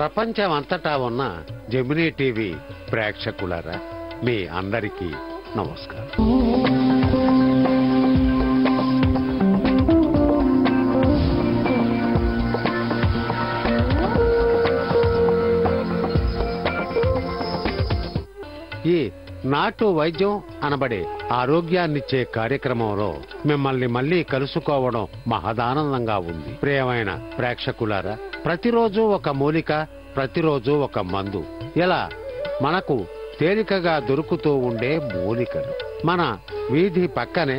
ప్రపంచం అంతటా ఉన్న జమినీ టీవీ ప్రేక్షకులారా మీ అందరికీ నమస్కారం ఈ నాటు వైద్యం అనబడే ఆరోగ్యాన్నిచ్చే కార్యక్రమంలో మిమ్మల్ని మళ్ళీ కలుసుకోవడం మహదానందంగా ఉంది ప్రియమైన ప్రేక్షకులారా ప్రతిరోజు ఒక మూలిక ప్రతిరోజు ఒక మందు ఇలా మనకు తేలికగా దొరుకుతూ ఉండే మూలికలు మన వీధి పక్కనే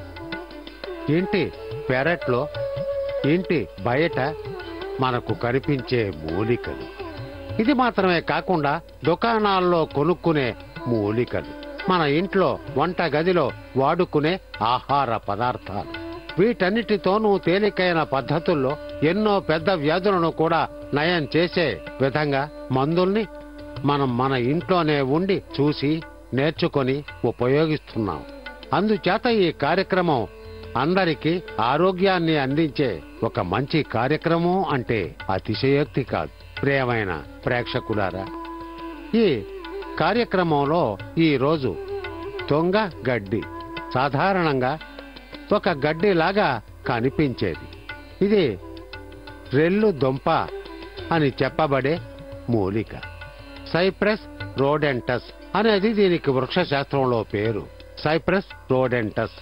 ఇంటి పెరట్లో ఇంటి బయట మనకు కనిపించే మూలికలు ఇది మాత్రమే కాకుండా దుకాణాల్లో కొనుక్కునే మూలికలు మన ఇంట్లో వంట గదిలో వాడుకునే ఆహార పదార్థాలు వీటన్నిటితోనూ తేలికైన పద్ధతుల్లో ఎన్నో పెద్ద వ్యాధులను కూడా నయం చేసే విధంగా మందుల్ని మనం మన ఇంట్లోనే ఉండి చూసి నేర్చుకొని ఉపయోగిస్తున్నాం అందుచేత ఈ కార్యక్రమం అందరికీ ఆరోగ్యాన్ని అందించే ఒక మంచి కార్యక్రమం అంటే అతిశయోక్తి కాదు ప్రియమైన ప్రేక్షకులారా ఈ కార్యక్రమంలో ఈ రోజు దొంగ గడ్డి సాధారణంగా ఒక గడ్డిలాగా కనిపించేది ఇది రెల్లు దుంప అని చెప్పబడే మూలిక సైప్రస్ రోడెంటస్ అనేది దీనికి వృక్ష శాస్త్రంలో పేరు సైప్రస్ రోడెంటస్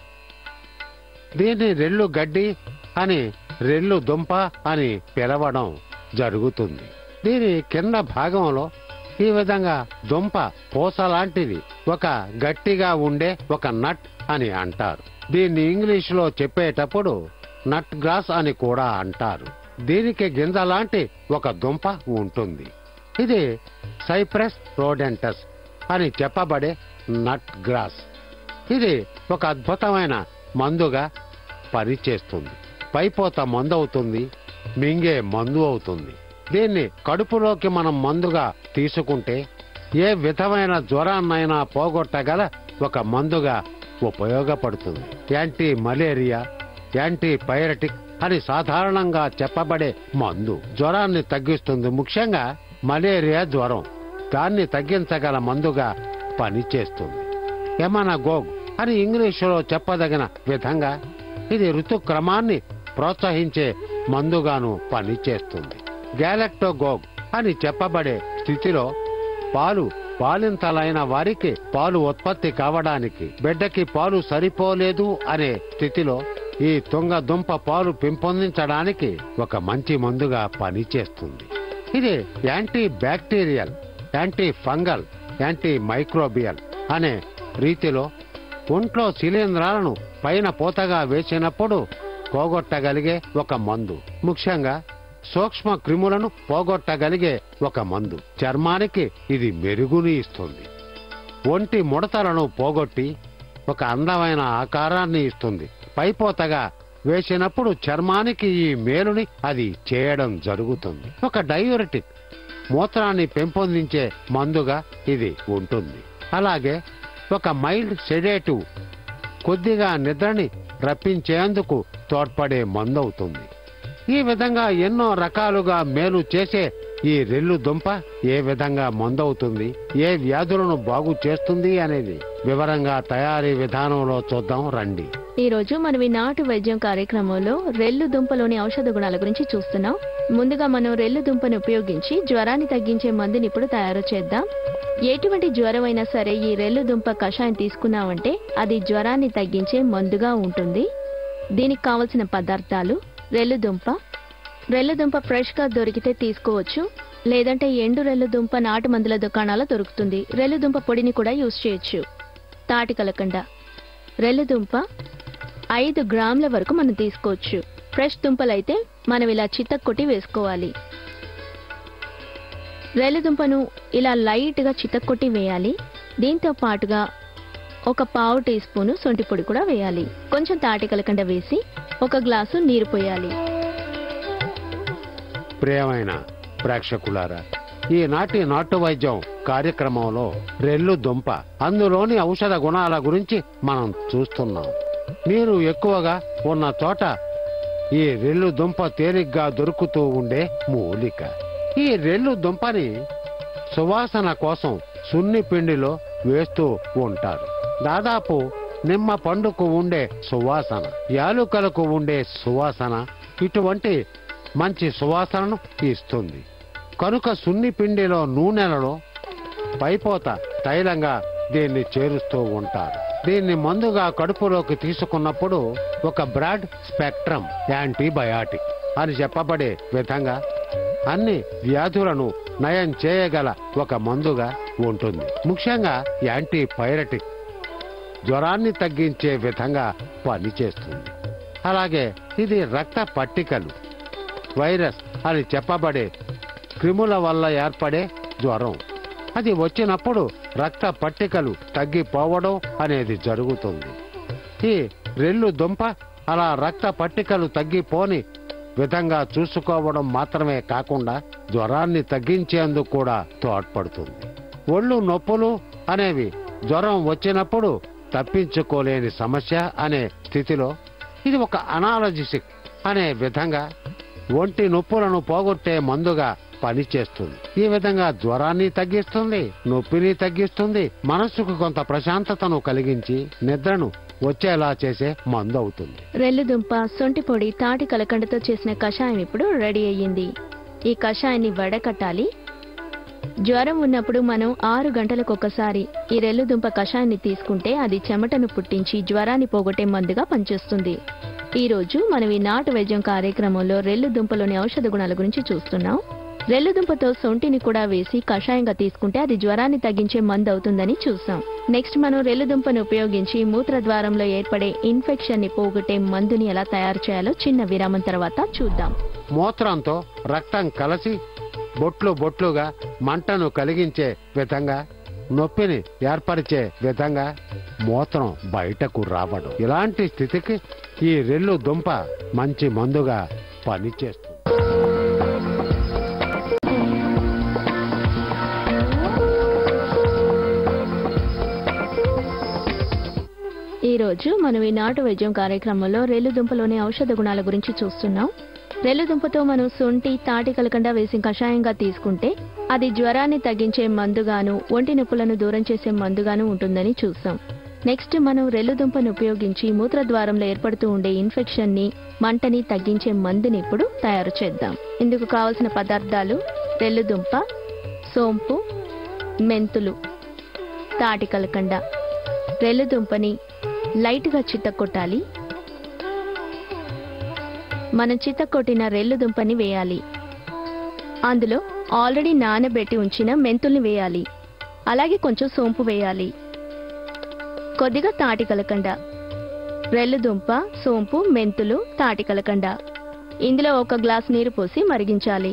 దీన్ని రెల్లు గడ్డి అని రెల్లు దుంప అని పిలవడం జరుగుతుంది దీని కింద భాగంలో ఈ విధంగా దుంప పూస లాంటిది ఒక గట్టిగా ఉండే ఒక నట్ అని అంటారు దీన్ని ఇంగ్లీష్ లో చెప్పేటప్పుడు నట్ గ్రాస్ అని కూడా అంటారు దీనికి గింజ లాంటి ఒక దుంప ఉంటుంది ఇది సైప్రస్ రోడెంటస్ అని చెప్పబడే నట్ గ్రాస్ ఇది ఒక అద్భుతమైన మందుగా పనిచేస్తుంది పైపోత మందు అవుతుంది మింగే మందు అవుతుంది దీన్ని కడుపులోకి మనం మందుగా తీసుకుంటే ఏ విధమైన జ్వరాన్నైనా పోగొట్టగల ఒక మందుగా ఉపయోగపడుతుంది యాంటీ మలేరియా యాంటీ పైరటిక్ అని సాధారణంగా చెప్పబడే మందు జ్వరాన్ని తగ్గిస్తుంది ముఖ్యంగా మలేరియా జ్వరం దాన్ని తగ్గించగల మందుగా పనిచేస్తుంది ఎమనగోగ్ అని ఇంగ్లీషులో చెప్పదగిన విధంగా ఇది ఋతుక్రమాన్ని ప్రోత్సహించే మందుగాను పనిచేస్తుంది గ్యాలక్టోగోగ్ అని చెప్పబడే స్థితిలో పాలు పాలింతలైన వారికి పాలు ఉత్పత్తి కావడానికి బిడ్డకి పాలు సరిపోలేదు అనే స్థితిలో ఈ తుంగ దుంప పాలు పెంపొందించడానికి ఒక మంచి మందుగా పనిచేస్తుంది ఇది anti bacterial anti fungal anti microbial అనే రీతిలో ఒంట్లో శిలీంధ్రాలను పైన పూతగా వేసినప్పుడు పోగొట్టగలిగే ఒక మందు ముఖ్యంగా సూక్ష్మ క్రిములను పోగొట్టగలిగే ఒక మందు చర్మానికి ఇది మెరుగుని ఇస్తుంది ఒంటి ముడతలను పోగొట్టి ఒక అందమైన ఆకారాన్ని ఇస్తుంది పైపోతగా వేసినప్పుడు చర్మానికి ఈ మేలుని అది చేయడం జరుగుతుంది ఒక డయూరిటిక్ మూత్రాన్ని పెంపొందించే మందుగా ఇది ఉంటుంది అలాగే ఒక మైల్డ్ సెడేటివ్ కొద్దిగా నిద్రని రప్పించేందుకు తోడ్పడే మందవుతుంది ఈ విధంగా ఎన్నో రకాలుగా మేలు చేసే ఈ రెల్లు దుంప ఏ విధంగా మందవుతుంది ఏ వ్యాధులను బాగు చేస్తుంది అనేది వివరంగా తయారీ విధానంలో చూద్దాం రండి ఈ రోజు మనం ఈ నాటు వైద్యం కార్యక్రమంలో రెల్లు దుంపలోని ఔషధ గుణాల గురించి చూస్తున్నాం ముందుగా మనం రెల్లు దుంపను ఉపయోగించి జ్వరాన్ని తగ్గించే మందుని ఇప్పుడు తయారు చేద్దాం ఎటువంటి జ్వరం అయినా సరే ఈ రెల్లు దుంప కషాయం తీసుకున్నామంటే అది జ్వరాన్ని తగ్గించే మందుగా ఉంటుంది దీనికి కావలసిన పదార్థాలు రెల్లు దుంప రెల్లు దుంప ఫ్రెష్ గా దొరికితే తీసుకోవచ్చు లేదంటే ఎండు రెల్లు దుంప నాటు మందుల దుకాణాల్లో దొరుకుతుంది రెల్లు దుంప పొడిని కూడా యూస్ చేయొచ్చు తాటి కలకండ రెల్లు దుంప ఐదు గ్రాముల వరకు మనం తీసుకోవచ్చు ఫ్రెష్ దుంపలైతే మనం ఇలా చితక్కొట్టి వేసుకోవాలి రెల్లు దుంపను ఇలా లైట్ గా చితక్కొట్టి వేయాలి దీంతో పాటుగా ఒక పావు టీ స్పూను సొంటి పొడి కూడా వేయాలి కొంచెం తాటి కలకండ వేసి ఒక గ్లాసు నీరు పోయాలి ప్రియమైన ప్రేక్షకులారా ఈనాటి నాటు వైద్యం కార్యక్రమంలో రెల్లు దుంప అందులోని ఔషధ గుణాల గురించి మనం చూస్తున్నాం నీరు ఎక్కువగా ఉన్న చోట ఈ రెల్లు దుంప తేలిగ్గా దొరుకుతూ ఉండే మూలిక ఈ రెల్లు దుంపని సువాసన కోసం సున్ని పిండిలో వేస్తూ ఉంటారు దాదాపు నిమ్మ పండుకు ఉండే సువాసన యాలుకలకు ఉండే సువాసన ఇటువంటి మంచి సువాసనను ఇస్తుంది కనుక సున్ని పిండిలో నూనెలలో పైపోత తైలంగా దీన్ని చేరుస్తూ ఉంటారు దీన్ని మందుగా కడుపులోకి తీసుకున్నప్పుడు ఒక బ్రాడ్ స్పెక్ట్రమ్ యాంటీబయాటిక్ అని చెప్పబడే విధంగా అన్ని వ్యాధులను నయం చేయగల ఒక మందుగా ఉంటుంది ముఖ్యంగా యాంటీపైరటిక్ జ్వరాన్ని తగ్గించే విధంగా పనిచేస్తుంది అలాగే ఇది రక్త పట్టికలు వైరస్ అని చెప్పబడే క్రిముల వల్ల ఏర్పడే జ్వరం అది వచ్చినప్పుడు రక్త పట్టికలు తగ్గిపోవడం అనేది జరుగుతుంది ఈ రెల్లు దుంప అలా రక్త పట్టికలు తగ్గిపోని విధంగా చూసుకోవడం మాత్రమే కాకుండా జ్వరాన్ని తగ్గించేందుకు కూడా తోడ్పడుతుంది ఒళ్ళు నొప్పులు అనేవి జ్వరం వచ్చినప్పుడు తప్పించుకోలేని సమస్య అనే స్థితిలో ఇది ఒక అనాలజిసిక్ అనే విధంగా ఒంటి నొప్పులను పోగొట్టే మందుగా పనిచేస్తుంది ఈ విధంగా జ్వరాన్ని తగ్గిస్తుంది నొప్పిని తగ్గిస్తుంది మనస్సుకు కొంత ప్రశాంతతను కలిగించి నిద్రను వచ్చేలా చేసే మందు అవుతుంది రెల్లుదుంప సొంటి పొడి తాటి కలకండతో చేసిన కషాయం ఇప్పుడు రెడీ అయ్యింది ఈ కషాయాన్ని వడకట్టాలి జ్వరం ఉన్నప్పుడు మనం ఆరు గంటలకు ఒకసారి ఈ రెల్లుదుంప కషాయాన్ని తీసుకుంటే అది చెమటను పుట్టించి జ్వరాన్ని పోగొట్టే మందుగా పనిచేస్తుంది ఈ రోజు మనం ఈ నాటు వైద్యం కార్యక్రమంలో రెల్లుదుంపలోని ఔషధ గుణాల గురించి చూస్తున్నాం రెల్లుదుంపతో సొంటిని కూడా వేసి కషాయంగా తీసుకుంటే అది జ్వరాన్ని తగ్గించే మందు అవుతుందని చూసాం నెక్స్ట్ మనం రెల్లుదుంపను ఉపయోగించి మూత్రద్వారంలో ఏర్పడే ఇన్ఫెక్షన్ ని పోగొట్టే మందుని ఎలా తయారు చేయాలో చిన్న విరామం తర్వాత చూద్దాం మూత్రంతో రక్తం కలిసి బొట్లు బొట్లుగా మంటను కలిగించే విధంగా నొప్పిని ఏర్పరిచే విధంగా మూత్రం బయటకు రావడం ఇలాంటి స్థితికి ఈ రెల్లు దుంప మంచి మందుగా పనిచేస్తుంది ఈ రోజు మనం ఈ నాటు వైద్యం కార్యక్రమంలో రెల్లుదుంపలోని ఔషధ గుణాల గురించి చూస్తున్నాం రెల్లుదుంపతో మనం సొంటి తాటి కలకండ వేసి కషాయంగా తీసుకుంటే అది జ్వరాన్ని తగ్గించే మందుగాను ఒంటి నొప్పులను దూరం చేసే మందుగాను ఉంటుందని చూసాం నెక్స్ట్ మనం రెల్లుదుంపను ఉపయోగించి మూత్రద్వారంలో ఏర్పడుతూ ఉండే ఇన్ఫెక్షన్ ని మంటని తగ్గించే మందుని ఇప్పుడు తయారు చేద్దాం ఇందుకు కావలసిన పదార్థాలు రెల్లుదుంప సోంపు మెంతులు తాటి కలకండ రెల్లుదుంపని లైట్గా చిత్తకొట్టాలి మనం చిత్తకొట్టిన రెల్లుదుంపని వేయాలి అందులో ఆల్రెడీ నానబెట్టి ఉంచిన మెంతుల్ని వేయాలి అలాగే కొంచెం సోంపు వేయాలి కొద్దిగా తాటి కలకండ రెల్లుదుంప సోంపు మెంతులు తాటి కలకండ ఇందులో ఒక గ్లాస్ నీరు పోసి మరిగించాలి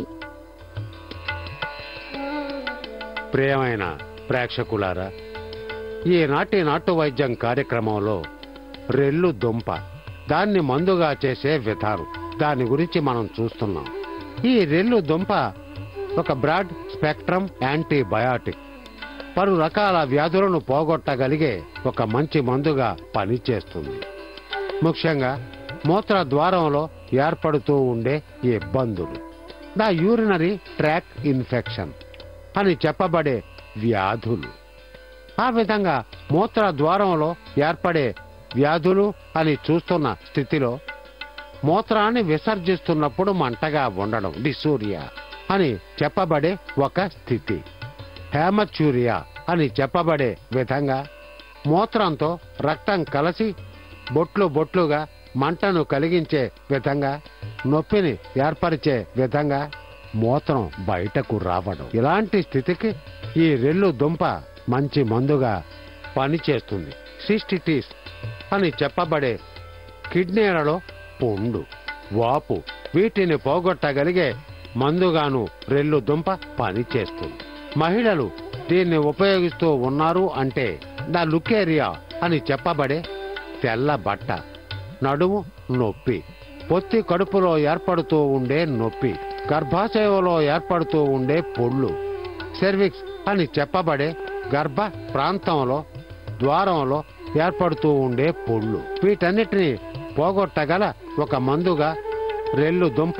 ప్రియమైన ప్రేక్షకులారా ఈనాటి నాటు వైద్యం కార్యక్రమంలో రెల్లు దుంప దాన్ని మందుగా చేసే విధానం దాని గురించి మనం చూస్తున్నాం ఈ రెల్లు దుంప ఒక బ్రాడ్ స్పెక్ట్రమ్ యాంటీబయాటిక్ పలు రకాల వ్యాధులను పోగొట్టగలిగే ఒక మంచి మందుగా పనిచేస్తుంది ముఖ్యంగా మూత్ర ద్వారంలో ఏర్పడుతూ ఉండే ఇబ్బందులు ద యూరినరీ ట్రాక్ ఇన్ఫెక్షన్ అని చెప్పబడే వ్యాధులు ఆ విధంగా మూత్ర ద్వారంలో ఏర్పడే వ్యాధులు అని చూస్తున్న స్థితిలో మూత్రాన్ని విసర్జిస్తున్నప్పుడు మంటగా ఉండడం డిసూరియా అని చెప్పబడే ఒక స్థితి హేమచ్యూరియా అని చెప్పబడే విధంగా మూత్రంతో రక్తం కలిసి బొట్లు బొట్లుగా మంటను కలిగించే విధంగా నొప్పిని ఏర్పరిచే విధంగా మూత్రం బయటకు రావడం ఇలాంటి స్థితికి ఈ రెల్లు దుంప మంచి మందుగా పనిచేస్తుంది సిస్టిటిస్ అని చెప్పబడే కిడ్నీలలో పుండు వాపు వీటిని పోగొట్టగలిగే మందుగాను రెల్లు దుంప పనిచేస్తుంది మహిళలు దీన్ని ఉపయోగిస్తూ ఉన్నారు అంటే ద లుకేరియా అని చెప్పబడే తెల్ల బట్ట నడుము నొప్పి పొత్తి కడుపులో ఏర్పడుతూ ఉండే నొప్పి గర్భాశయంలో ఏర్పడుతూ ఉండే పొళ్ళు సెర్విక్స్ అని చెప్పబడే గర్భ ప్రాంతంలో ద్వారంలో ఏర్పడుతూ ఉండే పొళ్ళు వీటన్నిటిని పోగొట్టగల ఒక మందుగా రెల్లు దుంప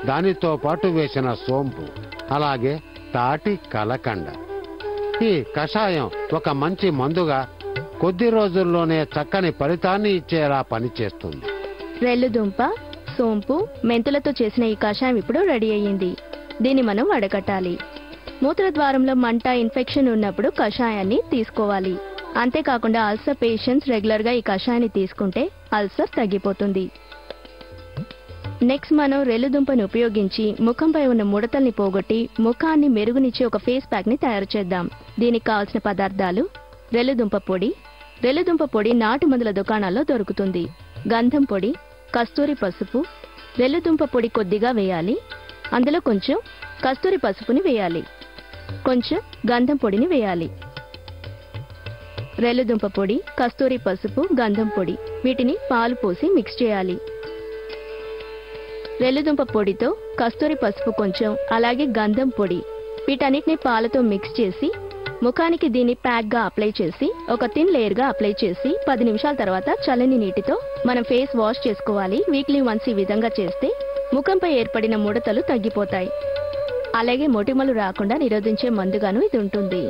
దానితో పాటు వేసిన సోంపు అలాగే తాటి కలకండ ఈ కషాయం ఒక మంచి మందుగా కొద్ది రోజుల్లోనే చక్కని ఫలితాన్ని ఇచ్చేలా పనిచేస్తుంది రెల్లుదుంప సోంపు మెంతులతో చేసిన ఈ కషాయం ఇప్పుడు రెడీ అయ్యింది దీన్ని మనం వడకట్టాలి మూత్రద్వారంలో మంట ఇన్ఫెక్షన్ ఉన్నప్పుడు కషాయాన్ని తీసుకోవాలి అంతేకాకుండా అల్సర్ పేషెంట్స్ రెగ్యులర్ గా ఈ కషాయాన్ని తీసుకుంటే అల్సర్ తగ్గిపోతుంది నెక్స్ట్ మనం రెల్లుదుంపను ఉపయోగించి ముఖంపై ఉన్న ముడతల్ని పోగొట్టి ముఖాన్ని మెరుగునిచ్చే ఒక ఫేస్ ప్యాక్ ని తయారు చేద్దాం దీనికి కావాల్సిన పదార్థాలు రెల్లుదుంప పొడి రెల్లుదుంప పొడి నాటు మందుల దుకాణాల్లో దొరుకుతుంది గంధం పొడి కస్తూరి పసుపు రెల్లుదుంప పొడి కొద్దిగా వేయాలి అందులో కొంచెం కస్తూరి పసుపుని వేయాలి కొంచెం గంధం పొడిని వేయాలి రెల్లుదుంప పొడి కస్తూరి పసుపు గంధం పొడి వీటిని పాలు పోసి మిక్స్ చేయాలి రెల్లుదుంప పొడితో కస్తూరి పసుపు కొంచెం అలాగే గంధం పొడి వీటన్నిటిని పాలతో మిక్స్ చేసి ముఖానికి దీన్ని ప్యాక్ గా అప్లై చేసి ఒక థిన్ లేయర్ గా అప్లై చేసి పది నిమిషాల తర్వాత చల్లని నీటితో మనం ఫేస్ వాష్ చేసుకోవాలి వీక్లీ వన్స్ ఈ విధంగా చేస్తే ముఖంపై ఏర్పడిన ముడతలు తగ్గిపోతాయి అలాగే మొటిమలు రాకుండా నిరోధించే మందుగాను ఇది ఉంటుంది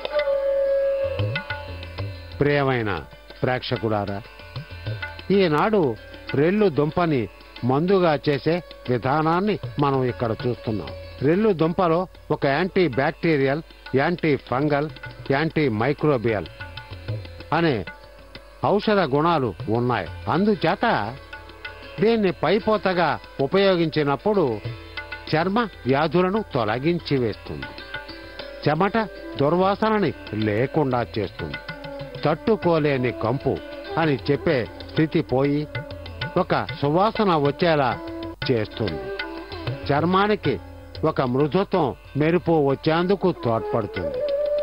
ప్రియమైన ప్రేక్షకులారా ఈనాడు రెల్లు దుంపని మందుగా చేసే విధానాన్ని మనం ఇక్కడ చూస్తున్నాం రెల్లు దుంపలో ఒక anti bacterial anti fungal anti microbial అనే ఔషధ గుణాలు ఉన్నాయి అందుచేత దీన్ని పైపోతగా ఉపయోగించినప్పుడు చర్మ వ్యాధులను తొలగించి వేస్తుంది చెమట దుర్వాసనని లేకుండా చేస్తుంది తట్టుకోలేని కంపు అని చెప్పే స్థితి పోయి ఒక సువాసన వచ్చేలా చేస్తుంది చర్మానికి ఒక మృదుత్వం మెరుపు వచ్చేందుకు తోడ్పడుతుంది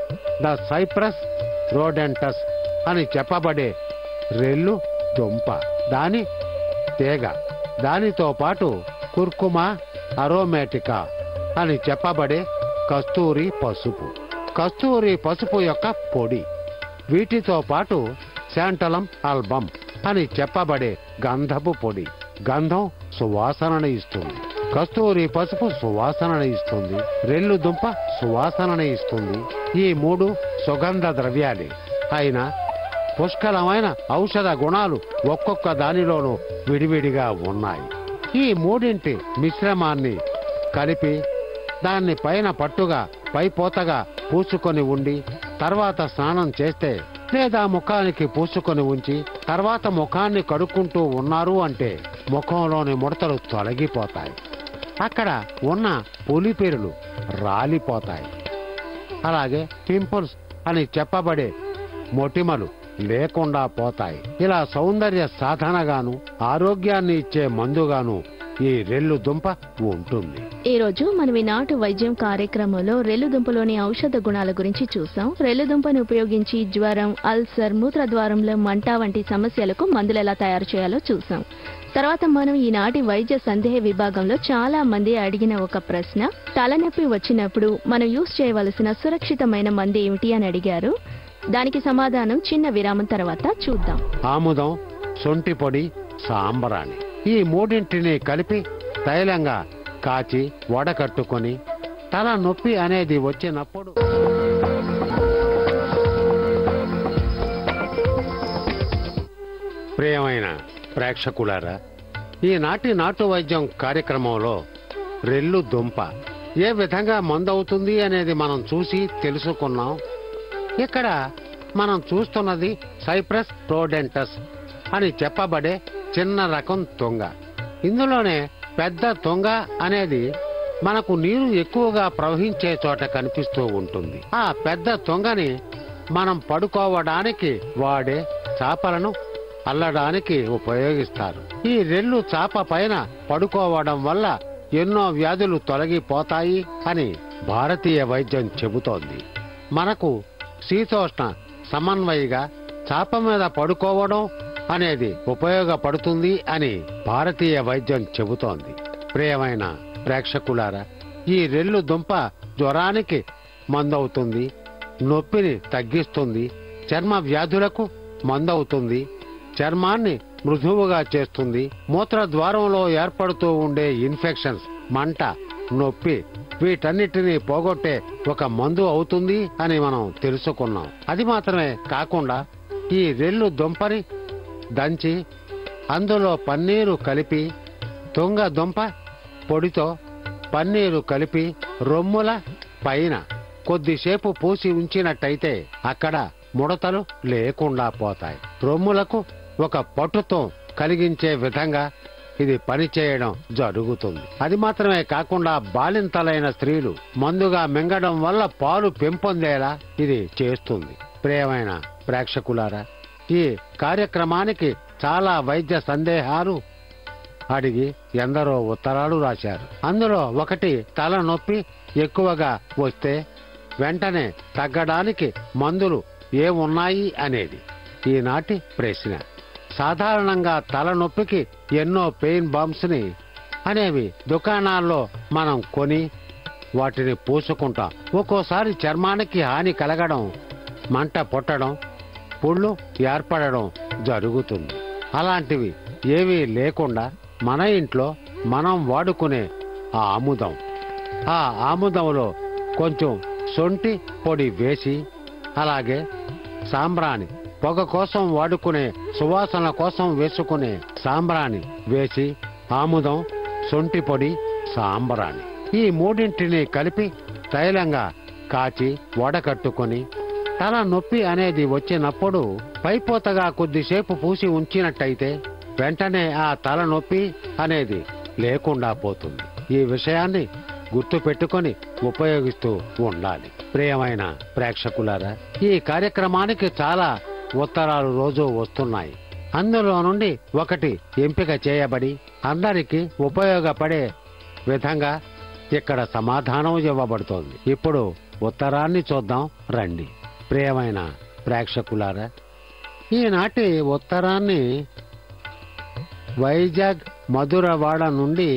ద సైప్రస్ రోడెంటస్ అని చెప్పబడే రెల్లు దుంప దాని తీగ దానితో పాటు కుర్కుమ అరోమేటికా అని చెప్పబడే కస్తూరి పసుపు కస్తూరి పసుపు యొక్క పొడి వీటితో పాటు శాంటలం ఆల్బమ్ అని చెప్పబడే గంధపు పొడి గంధం సువాసనను ఇస్తుంది కస్తూరి పసుపు సువాసనను ఇస్తుంది రెల్లు దుంప సువాసనను ఇస్తుంది ఈ మూడు సుగంధ ద్రవ్యాలే అయినా పుష్కలమైన ఔషధ గుణాలు ఒక్కొక్క దానిలోనూ విడివిడిగా ఉన్నాయి ఈ మూడింటి మిశ్రమాన్ని కలిపి దాన్ని పైన పట్టుగా పైపోతగా పూసుకొని ఉండి తర్వాత స్నానం చేస్తే లేదా ముఖానికి పూసుకొని ఉంచి తర్వాత ముఖాన్ని కడుక్కుంటూ ఉన్నారు అంటే ముఖంలోని ముడతలు తొలగిపోతాయి అక్కడ ఉన్న పులిపెరులు రాలిపోతాయి అలాగే పింపుల్స్ అని చెప్పబడే మొటిమలు లేకుండా పోతాయి ఇలా సౌందర్య సాధనగాను ఆరోగ్యాన్ని ఇచ్చే మందుగాను ఈ రెల్లు దుంప ఉంటుంది ఈ రోజు మనం ఈ నాటు వైద్యం కార్యక్రమంలో రెల్లుదుంపలోని ఔషధ గుణాల గురించి చూసాం రెల్లుదుంపను ఉపయోగించి జ్వరం అల్సర్ మూత్రద్వారంలో మంట వంటి సమస్యలకు మందులు ఎలా తయారు చేయాలో చూసాం తర్వాత మనం ఈనాటి వైద్య సందేహ విభాగంలో చాలా మంది అడిగిన ఒక ప్రశ్న తలనొప్పి వచ్చినప్పుడు మనం యూస్ చేయవలసిన సురక్షితమైన మందు ఏమిటి అని అడిగారు దానికి సమాధానం చిన్న విరామం తర్వాత చూద్దాం ఆముదం సొంటి పొడి సాంబరాణి ఈ మూడింటిని కలిపి తైలంగా కాచి వడకట్టుకొని తల నొప్పి అనేది వచ్చినప్పుడు ప్రియమైన ప్రేక్షకులారా ఈనాటి నాటు వైద్యం కార్యక్రమంలో రెల్లు దుంప ఏ విధంగా మందవుతుంది అనేది మనం చూసి తెలుసుకున్నాం ఇక్కడ మనం చూస్తున్నది సైప్రస్ ప్రోడెంటస్ అని చెప్పబడే చిన్న రకం తొంగ ఇందులోనే పెద్ద తొంగ అనేది మనకు నీరు ఎక్కువగా ప్రవహించే చోట కనిపిస్తూ ఉంటుంది ఆ పెద్ద తొంగని మనం పడుకోవడానికి వాడే చాపలను అల్లడానికి ఉపయోగిస్తారు ఈ రెల్లు చాప పైన పడుకోవడం వల్ల ఎన్నో వ్యాధులు తొలగిపోతాయి అని భారతీయ వైద్యం చెబుతోంది మనకు శీతోష్ణ సమన్వయిగా చాప మీద పడుకోవడం అనేది ఉపయోగపడుతుంది అని భారతీయ వైద్యం చెబుతోంది ప్రియమైన ప్రేక్షకులారా ఈ రెల్లు దుంప జ్వరానికి మందవుతుంది నొప్పిని తగ్గిస్తుంది చర్మ వ్యాధులకు మందవుతుంది చర్మాన్ని మృదువుగా చేస్తుంది మూత్ర ద్వారంలో ఏర్పడుతూ ఉండే ఇన్ఫెక్షన్స్ మంట నొప్పి వీటన్నిటినీ పోగొట్టే ఒక మందు అవుతుంది అని మనం తెలుసుకున్నాం అది మాత్రమే కాకుండా ఈ రెల్లు దుంపని దంచి అందులో పన్నీరు కలిపి తుంగ దుంప పొడితో పన్నీరు కలిపి రొమ్ముల పైన కొద్దిసేపు పూసి ఉంచినట్టయితే అక్కడ ముడతలు లేకుండా పోతాయి రొమ్ములకు ఒక పట్టుతో కలిగించే విధంగా ఇది పనిచేయడం జరుగుతుంది అది మాత్రమే కాకుండా బాలింతలైన స్త్రీలు మందుగా మింగడం వల్ల పాలు పెంపొందేలా ఇది చేస్తుంది ప్రియమైన ప్రేక్షకులారా ఈ కార్యక్రమానికి చాలా వైద్య సందేహాలు అడిగి ఎందరో ఉత్తరాలు రాశారు అందులో ఒకటి తలనొప్పి ఎక్కువగా వస్తే వెంటనే తగ్గడానికి మందులు ఏమున్నాయి అనేది ఈనాటి ప్రశ్న సాధారణంగా తలనొప్పికి ఎన్నో పెయిన్ బాంబ్స్ ని అనేవి దుకాణాల్లో మనం కొని వాటిని పూసుకుంటాం ఒక్కోసారి చర్మానికి హాని కలగడం మంట పుట్టడం పుళ్ళు ఏర్పడడం జరుగుతుంది అలాంటివి ఏవీ లేకుండా మన ఇంట్లో మనం వాడుకునే ఆ ఆముదం ఆ ఆముదంలో కొంచెం సొంటి పొడి వేసి అలాగే సాంబ్రాణి పొగ కోసం వాడుకునే సువాసన కోసం వేసుకునే సాంబ్రాణి వేసి ఆముదం సొంటి పొడి సాంబ్రాణి ఈ మూడింటిని కలిపి తైలంగా కాచి వడకట్టుకొని తల నొప్పి అనేది వచ్చినప్పుడు పైపోతగా కొద్దిసేపు పూసి ఉంచినట్టయితే వెంటనే ఆ తల నొప్పి అనేది లేకుండా పోతుంది ఈ విషయాన్ని గుర్తు పెట్టుకొని ఉపయోగిస్తూ ఉండాలి ప్రియమైన ప్రేక్షకులారా ఈ కార్యక్రమానికి చాలా ఉత్తరాలు రోజు వస్తున్నాయి అందులో నుండి ఒకటి ఎంపిక చేయబడి అందరికీ ఉపయోగపడే విధంగా ఇక్కడ సమాధానం ఇవ్వబడుతోంది ఇప్పుడు ఉత్తరాన్ని చూద్దాం రండి ప్రియమైన ప్రేక్షకులారా ఈనాటి ఉత్తరాన్ని వైజాగ్ మధురవాడ నుండి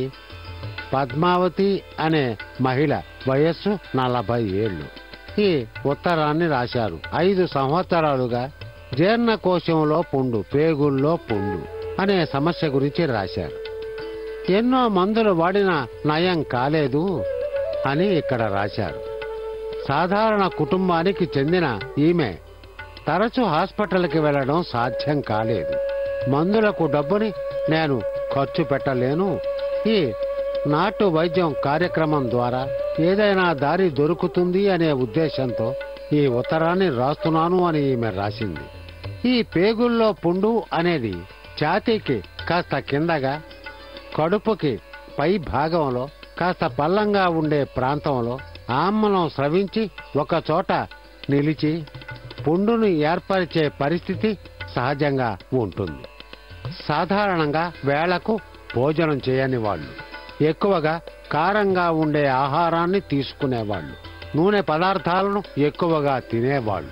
పద్మావతి అనే మహిళ వయస్సు నలభై ఏళ్ళు ఈ ఉత్తరాన్ని రాశారు ఐదు సంవత్సరాలుగా జీర్ణకోశంలో పుండు పేగుల్లో పుండు అనే సమస్య గురించి రాశారు ఎన్నో మందులు వాడినా నయం కాలేదు అని ఇక్కడ రాశారు సాధారణ కుటుంబానికి చెందిన ఈమె తరచు హాస్పిటల్కి వెళ్ళడం సాధ్యం కాలేదు మందులకు డబ్బుని నేను ఖర్చు పెట్టలేను ఈ నాటు వైద్యం కార్యక్రమం ద్వారా ఏదైనా దారి దొరుకుతుంది అనే ఉద్దేశంతో ఈ ఉత్తరాన్ని రాస్తున్నాను అని ఈమె రాసింది ఈ పేగుల్లో పుండు అనేది ఛాతీకి కాస్త కిందగా కడుపుకి పై భాగంలో కాస్త పల్లంగా ఉండే ప్రాంతంలో ఆమ్మనం స్రవించి ఒక చోట నిలిచి పుండును ఏర్పరిచే పరిస్థితి సహజంగా ఉంటుంది సాధారణంగా వేళకు భోజనం చేయని వాళ్ళు ఎక్కువగా కారంగా ఉండే ఆహారాన్ని తీసుకునేవాళ్ళు నూనె పదార్థాలను ఎక్కువగా తినేవాళ్ళు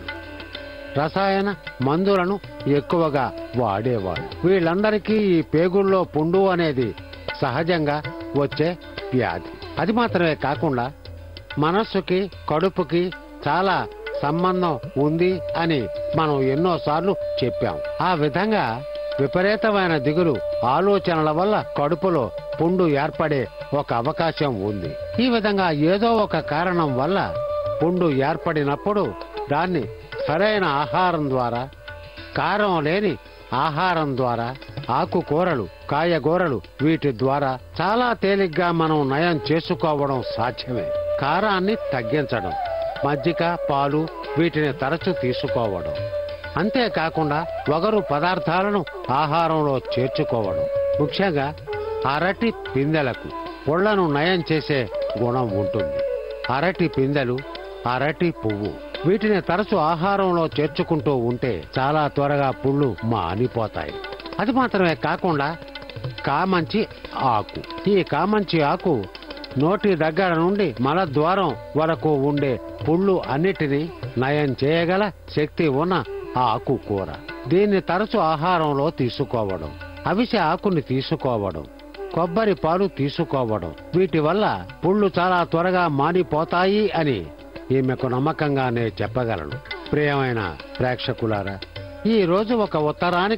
రసాయన మందులను ఎక్కువగా వాడేవాళ్ళు వీళ్ళందరికీ ఈ పేగుల్లో పుండు అనేది సహజంగా వచ్చే వ్యాధి అది మాత్రమే కాకుండా మనస్సుకి కడుపుకి చాలా సంబంధం ఉంది అని మనం ఎన్నోసార్లు చెప్పాం ఆ విధంగా విపరీతమైన దిగులు ఆలోచనల వల్ల కడుపులో పుండు ఏర్పడే ఒక అవకాశం ఉంది ఈ విధంగా ఏదో ఒక కారణం వల్ల పుండు ఏర్పడినప్పుడు దాన్ని సరైన ఆహారం ద్వారా కారం లేని ఆహారం ద్వారా ఆకుకూరలు కాయగూరలు వీటి ద్వారా చాలా తేలిగ్గా మనం నయం చేసుకోవడం సాధ్యమే కారాన్ని తగ్గించడం మజ్జిగ పాలు వీటిని తరచు తీసుకోవడం అంతేకాకుండా వగరు పదార్థాలను ఆహారంలో చేర్చుకోవడం ముఖ్యంగా అరటి పిందెలకు పొళ్లను నయం చేసే గుణం ఉంటుంది అరటి పిందెలు అరటి పువ్వు వీటిని తరచు ఆహారంలో చేర్చుకుంటూ ఉంటే చాలా త్వరగా పుళ్ళు మానిపోతాయి అది మాత్రమే కాకుండా కామంచి ఆకు ఈ కామంచి ఆకు నోటి దగ్గర నుండి మలద్వారం వరకు ఉండే పుళ్ళు అన్నిటినీ నయం చేయగల శక్తి ఉన్న ఆకు కూర దీన్ని తరచు ఆహారంలో తీసుకోవడం అవిసె ఆకుని తీసుకోవడం కొబ్బరి పాలు తీసుకోవడం వీటి వల్ల పుళ్ళు చాలా త్వరగా మానిపోతాయి అని ఈమెకు నమ్మకంగానే చెప్పగలను ప్రియమైన ప్రేక్షకులారా ఈ రోజు ఒక ఉత్తరానికి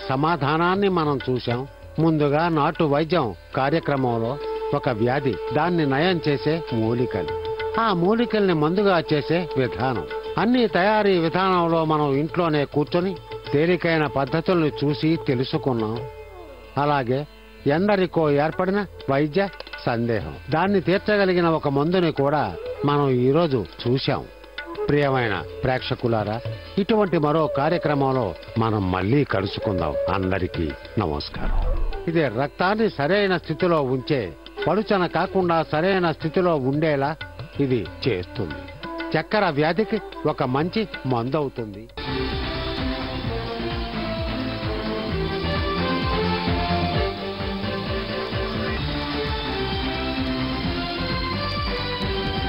సమాధానాన్ని మనం చూశాం ముందుగా నాటు వైద్యం కార్యక్రమంలో ఒక వ్యాధి దాన్ని నయం చేసే మూలికలు ఆ మూలికల్ని మందుగా చేసే విధానం అన్ని తయారీ విధానంలో మనం ఇంట్లోనే కూర్చొని తేలికైన పద్ధతుల్ని చూసి తెలుసుకున్నాం అలాగే ఎందరికో ఏర్పడిన వైద్య సందేహం దాన్ని తీర్చగలిగిన ఒక మందుని కూడా మనం ఈరోజు చూశాం ప్రియమైన ప్రేక్షకులారా ఇటువంటి మరో కార్యక్రమంలో మనం మళ్ళీ కలుసుకుందాం అందరికీ నమస్కారం ఇది రక్తాన్ని సరైన స్థితిలో ఉంచే పలుచన కాకుండా సరైన స్థితిలో ఉండేలా ఇది చేస్తుంది చక్కెర వ్యాధికి ఒక మంచి మందవుతుంది